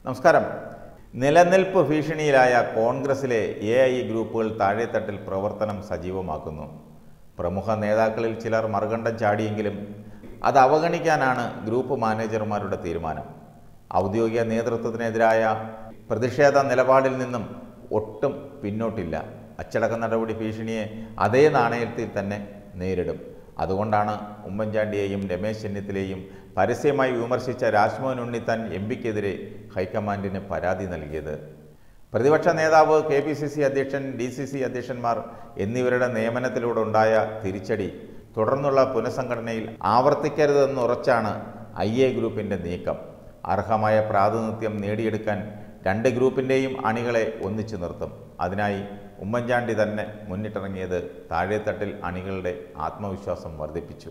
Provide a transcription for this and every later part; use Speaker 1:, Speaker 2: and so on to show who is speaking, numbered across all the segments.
Speaker 1: നമസ്കാരം നിലനിൽപ്പ് ഭീഷണിയിലായ കോൺഗ്രസിലെ എ ഐ ഗ്രൂപ്പുകൾ താഴെത്തട്ടിൽ പ്രവർത്തനം സജീവമാക്കുന്നു പ്രമുഖ നേതാക്കളിൽ ചിലർ മറുകണ്ഠം ചാടിയെങ്കിലും അത് അവഗണിക്കാനാണ് ഗ്രൂപ്പ് മാനേജർമാരുടെ തീരുമാനം ഔദ്യോഗിക നേതൃത്വത്തിനെതിരായ പ്രതിഷേധ നിലപാടിൽ നിന്നും ഒട്ടും പിന്നോട്ടില്ല അച്ചടക്ക നടപടി ഭീഷണിയെ അതേ നാണയത്തിൽ തന്നെ നേരിടും അതുകൊണ്ടാണ് ഉമ്മൻചാണ്ടിയെയും രമേശ് ചെന്നിത്തലയും പരസ്യമായി വിമർശിച്ച രാജ്മോഹൻ ഉണ്ണിത്താൻ എം പിക്കെതിരെ ഹൈക്കമാൻഡിന് പരാതി നൽകിയത് പ്രതിപക്ഷ നേതാവ് കെ പി സി സി അധ്യക്ഷൻ ഡി സി സി അധ്യക്ഷന്മാർ എന്നിവരുടെ നിയമനത്തിലൂടെ ഉണ്ടായ തിരിച്ചടി തുടർന്നുള്ള പുനഃസംഘടനയിൽ ആവർത്തിക്കരുതെന്നുറച്ചാണ് ഐ എ ഗ്രൂപ്പിൻ്റെ നീക്കം അർഹമായ പ്രാതിനിധ്യം നേടിയെടുക്കാൻ രണ്ട് ഗ്രൂപ്പിൻ്റെയും അണികളെ ഒന്നിച്ചു നിർത്തും അതിനായി ഉമ്മൻചാണ്ടി തന്നെ മുന്നിട്ടിറങ്ങിയത് താഴെത്തട്ടിൽ അണികളുടെ ആത്മവിശ്വാസം വർദ്ധിപ്പിച്ചു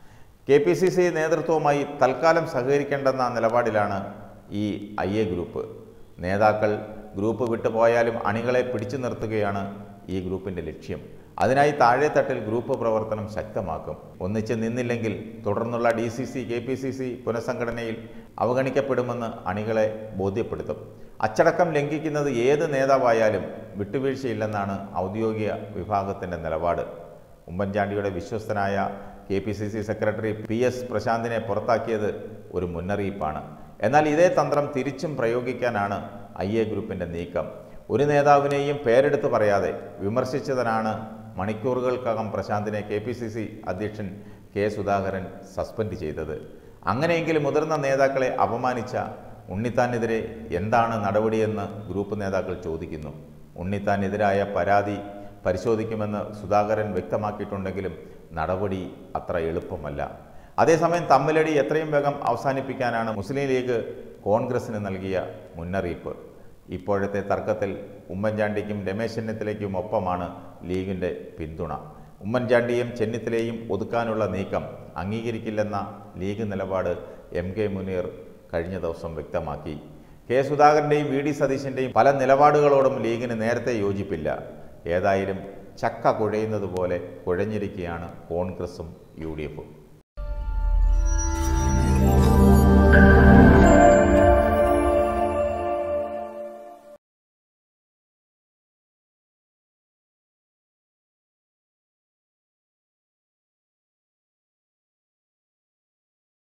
Speaker 1: കെ പി സി സി നേതൃത്വവുമായി തൽക്കാലം സഹകരിക്കേണ്ടെന്ന നിലപാടിലാണ് ഈ ഐ എ ഗ്രൂപ്പ് നേതാക്കൾ ഗ്രൂപ്പ് വിട്ടുപോയാലും അണികളെ പിടിച്ചു നിർത്തുകയാണ് ഈ ഗ്രൂപ്പിൻ്റെ ലക്ഷ്യം അതിനായി താഴെത്തട്ടിൽ ഗ്രൂപ്പ് പ്രവർത്തനം ശക്തമാക്കും ഒന്നിച്ച് നിന്നില്ലെങ്കിൽ തുടർന്നുള്ള D C C K P C C പുനഃസംഘടനയിൽ അവഗണിക്കപ്പെടുമെന്ന് അണികളെ ബോധ്യപ്പെടുത്തും അച്ചടക്കം ലംഘിക്കുന്നത് ഏത് നേതാവായാലും വിട്ടുവീഴ്ചയില്ലെന്നാണ് ഔദ്യോഗിക വിഭാഗത്തിൻ്റെ നിലപാട് ഉമ്മൻചാണ്ടിയുടെ വിശ്വസ്തനായ K P C C secretary P S പ്രശാന്തിനെ പുറത്താക്കിയത് ഒരു മുന്നറിയിപ്പാണ് എന്നാൽ ഇതേ തന്ത്രം തിരിച്ചും പ്രയോഗിക്കാനാണ് ഐ എ ഗ്രൂപ്പിൻ്റെ നീക്കം ഒരു നേതാവിനെയും പേരെടുത്ത് പറയാതെ വിമർശിച്ചതിനാണ് മണിക്കൂറുകൾക്കകം പ്രശാന്തിനെ കെ പി സി സി അധ്യക്ഷൻ കെ സുധാകരൻ സസ്പെൻഡ് ചെയ്തത് അങ്ങനെയെങ്കിലും മുതിർന്ന നേതാക്കളെ അപമാനിച്ച ഉണ്ണിത്താനെതിരെ എന്താണ് നടപടിയെന്ന് ഗ്രൂപ്പ് നേതാക്കൾ ചോദിക്കുന്നു ഉണ്ണിത്താനെതിരായ പരാതി പരിശോധിക്കുമെന്ന് സുധാകരൻ വ്യക്തമാക്കിയിട്ടുണ്ടെങ്കിലും നടപടി അത്ര എളുപ്പമല്ല അതേസമയം തമ്മിലടി എത്രയും വേഗം അവസാനിപ്പിക്കാനാണ് മുസ്ലിം ലീഗ് കോൺഗ്രസിന് നൽകിയ മുന്നറിയിപ്പ് ഇപ്പോഴത്തെ തർക്കത്തിൽ ഉമ്മൻചാണ്ടിക്കും രമേശ് ചെന്നിത്തലയ്ക്കും ഒപ്പമാണ് ലീഗിൻ്റെ പിന്തുണ ഉമ്മൻചാണ്ടിയും ചെന്നിത്തലയും ഒതുക്കാനുള്ള നീക്കം അംഗീകരിക്കില്ലെന്ന ലീഗ് നിലപാട് എം കെ മുനീർ കഴിഞ്ഞ ദിവസം വ്യക്തമാക്കി കെ സുധാകരൻ്റെയും വി ഡി സതീശൻ്റെയും പല നിലപാടുകളോടും ലീഗിന് നേരത്തെ യോജിപ്പില്ല ഏതായാലും ചക്ക കുഴയുന്നത് പോലെ കുഴഞ്ഞിരിക്കുകയാണ് കോൺഗ്രസും യു ഡി എഫും